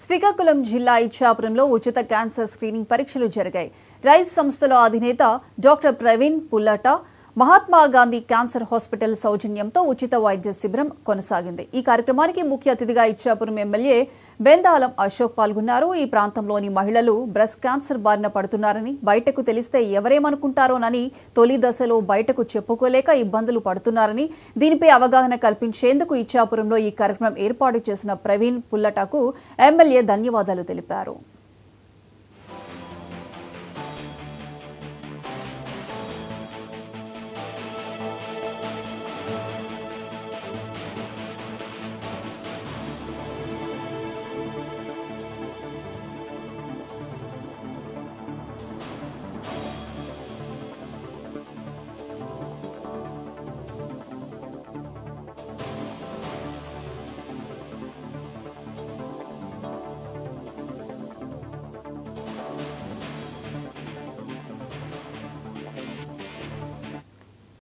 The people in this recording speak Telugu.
శ్రీకాకుళం జిల్లా ఇచ్చాపురంలో ఉచిత క్యాన్సర్ స్క్రీనింగ్ పరీక్షలు జరిగాయి రైస్ సంస్థలో అధినేత doctor Praveen Pullata Mahatma Gandhi cancer hospital సౌజన్యంతో ఉచిత వైద్య శిబిరం కొనసాగింది ఈ కార్యక్రమానికి ముఖ్య అతిథిగా ఇచ్చాపురం ఎమ్మెల్యే బెందాలం అశోక్ పాల్గొన్నారు ఈ ప్రాంతంలోని మహిళలు బ్రెస్ట్ క్యాన్సర్ బారిన పడుతున్నారని బయటకు తెలిస్తే ఎవరేమనుకుంటారోనని తొలి దశలో బయటకు చెప్పుకోలేక ఇబ్బందులు పడుతున్నారని దీనిపై అవగాహన కల్పించేందుకు ఇచ్చాపురంలో ఈ కార్యక్రమం ఏర్పాటు చేసిన ప్రవీణ్ పుల్లటకు ఎమ్మెల్యే ధన్యవాదాలు తెలిపారు